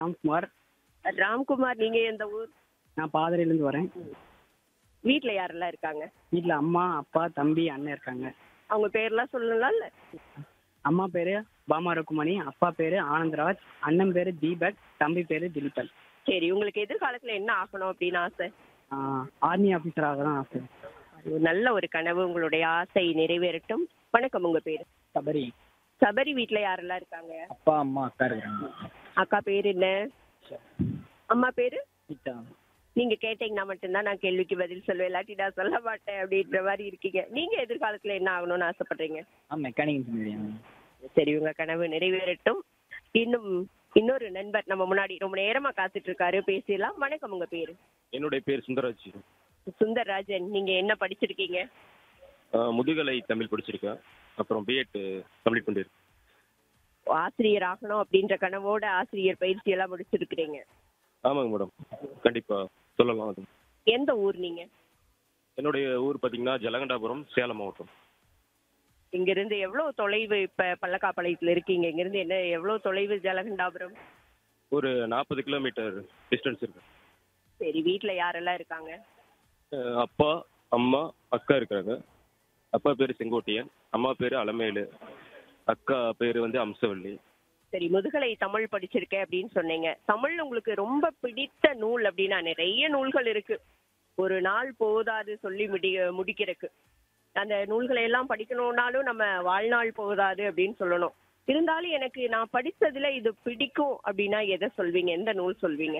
ராம்குமார் ராம்குமார் நீங்க எந்த ஊர் நான் பாதரையிலேருந்து வரேன் வீட்ல யாரெல்லாம் இருக்காங்க வீட்டில் அம்மா அப்பா தம்பி அண்ணன் இருக்காங்க அவங்க பேர்லாம் சொல்லலாம் இல்ல அம்மா பேர் பாமா ருக்குமணி அப்பா பேர் ஆனந்தராஜ் அண்ணன் பேர் தீபக் தம்பி பேர் திலீபன் சரி உங்களுக்கு எதிர்காலத்துல என்ன ஆகணும் அப்படின்னு ஆசை ஆர்மி ஆஃபீஸராக தான் ஆசை அது ஒரு நல்ல ஒரு கனவு உங்களுடைய ஆசை நிறைவேறட்டும் வணக்கம் உங்க பேரு சபரி சபரி வீட்ல யாரெல்லாம் இருக்காங்க அப்பா அம்மா அக்கா இருக்காங்க அக்கா பேரு என்ன அம்மா பேரு சீதா நீங்க கேட்டீங்கன்னா மட்டும்தான் நான் கேள்விக்கு பதில் சொல்லுவேன் இல்லாட்டி நான் சொல்ல மாட்டேன் அப்படின்ற மாதிரி இருக்கீங்க நீங்க எதிர்காலத்துல என்ன ஆகணும்னு ஆசைப்படுறீங்க ஆ மெக்கானிக் இன்ஜினியரிங் சரி உங்க கனவு நிறைவேறட்டும் இன்னும் இன்னொரு நண்பர் நம்ம முன்னாடி ரொம்ப நேரமா காத்துட்டு இருக்காரு பேசிடலாம் வணக்கம் உங்க பேரு என்னுடைய பேர் சுந்தரராஜ் சுந்தர்ராஜன் நீங்க என்ன படிச்சிருக்கீங்க ஆஹ் முதுகலை தமிழ் படிச்சிருக்கேன் அப்புறம் பிஎட் கம்ப்ளீட் பண்ணியிருக்கேன் ஆசிரியர் ஆகணும் அப்படின்ற கனவோட ஆசிரியர் பயிற்சி எல்லாம் முடிச்சிருக்கிறீங்க ஆமாங்க மேடம் கண்டிப்பா சொல்லலாம் அது எந்த ஊர் நீங்க என்னுடைய ஊர் பார்த்தீங்கன்னா ஜலகண்டாபுரம் சேலம் மாவட்டம் இங்க இருந்து எவ்வளவு தொலைவு இப்ப பள்ளக்காப்பாளையத்துல இருக்கீங்க இங்க இருந்து என்ன எவ்வளவு தொலைவு ஜலகண்டாபுரம் ஒரு நாற்பது கிலோமீட்டர் டிஸ்டன்ஸ் இருக்கு சரி வீட்ல யாரெல்லாம் இருக்காங்க ஆஹ் அப்பா அம்மா அக்கா இருக்கிறாங்க அப்பா பேர் செங்கோட்டையன் அம்மா பேர் அலமேலு அக்கா பேர் வந்து அம்சவள்ளி சரி முதுகலை தமிழ் படிச்சிருக்கேன் அப்படின்னு சொன்னீங்க தமிழ் உங்களுக்கு ரொம்ப பிடித்த நூல் அப்படின்னா நிறைய நூல்கள் இருக்கு ஒரு நாள் போதாது சொல்லி முடி முடிக்கிறதுக்கு அந்த நூல்களை எல்லாம் படிக்கணும்னாலும் நம்ம வாழ்நாள் போதாது அப்படின்னு சொல்லணும் இருந்தாலும் எனக்கு நான் படிச்சதுல இது பிடிக்கும் அப்படின்னா எதை சொல்வீங்க எந்த நூல் சொல்வீங்க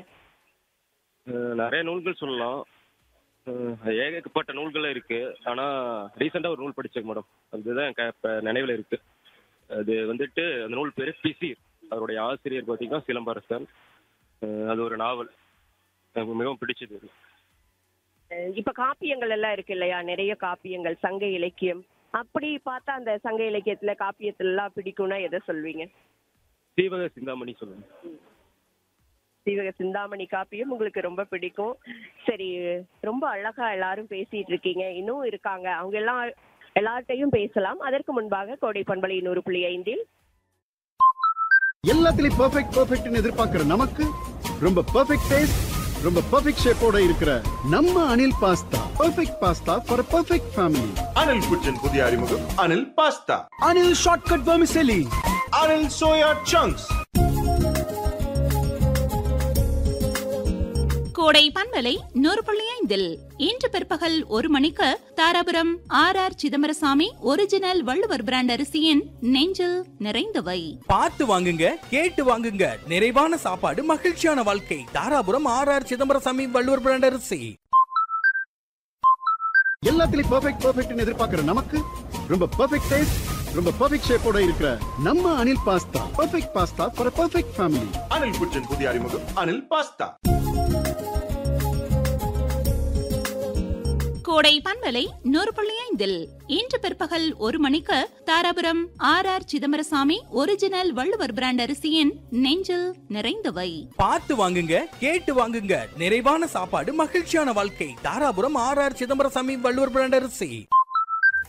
ஆஹ் நிறைய நூல்கள் சொல்லலாம் ஆஹ் ஏகப்பட்ட நூல்கள் இருக்கு ஆனா ரீசெண்டா ஒரு நூல் படிச்சேன் மேடம் அதுதான் எனக்கு இப்ப நினைவுல இருக்கு அது வந்துட்டு அந்த நூல் பேரு பிசிர் அவருடைய ஆசிரியர் பார்த்தீங்கன்னா சிலம்பரசன் ஆஹ் அது ஒரு நாவல் எனக்கு மிகவும் பிடிச்சது அது. அஹ் இப்ப காப்பியங்கள் எல்லாம் இருக்கு இல்லையா நிறைய காப்பியங்கள் சங்க இலக்கியம் அப்படி பார்த்தா அந்த சங்க இலக்கியத்துல காப்பியத்துல எல்லாம் பிடிக்கும்னா எதை சொல்வீங்க சீவக சிந்தாமணி சொல்லுங்க சீவக சிந்தாமணி காப்பியம் உங்களுக்கு ரொம்ப பிடிக்கும் சரி ரொம்ப அழகா எல்லாரும் பேசிட்டு இருக்கீங்க இன்னும் இருக்காங்க அவங்க எல்லாம் எல்லார்ட்டையும் பேசலாம் அதற்கு முன்பாக கோடை பண்பலை நூறு புள்ளி ஐந்தில் எல்லாத்துலயும் பெர்ஃபெக்ட் பெர்ஃபெக்ட்னு எதிர்பார்க்கிற நமக்கு ரொம்ப பெர்ஃபெக்ட் டேஸ்ட் ரொம்ப பெர்ஃபெக்ட் ஷேப்போட இருக்கிற நம்ம Anil pasta perfect pasta for perfect family Anil kitchen புதிய அறிமுகம் Anil pasta Anil shortcut vermicelli Anil soya chunks Kodai பண்பலை நூறு புள்ளி ஐந்தில் இன்று பிற்பகல் ஒரு மணிக்கு Dharapuram R R Chidambarasamy original Valluvar brand அரிசியின் நெஞ்சில் நிறைந்தவை பார்த்து வாங்குங்க கேட்டு வாங்குங்க நிறைவான சாப்பாடு மகிழ்ச்சியான வாழ்க்கை Dharapuram R R Chidambarasamy Valluvar brand அரிசி எல்லாத்துலயும் பெர்ஃபெக்ட் பெர்ஃபெக்ட்னு எதிர்பார்க்கிற நமக்கு ரொம்ப பெர்ஃபெக்ட் டேஸ்ட் ரொம்ப பெர்ஃபெக்ட் ஷேப்போட இருக்கிற நம்ம Anil pasta perfect pasta for perfect family Anil kitchen புதிய அறிமுகம் அனில் பாஸ்தா கோடை பண்பலை நூறு புள்ளி ஐந்தில் இன்று பிற்பகல் ஒரு மணிக்கு Dharapuram R R Chidambarasamy original Valluvar brand அரிசியின் நெஞ்சில் நிறைந்தவை பார்த்து வாங்குங்க கேட்டு வாங்குங்க நிறைவான சாப்பாடு மகிழ்ச்சியான வாழ்க்கை Dharapuram R R Chidambarasamy Valluvar brand அரிசி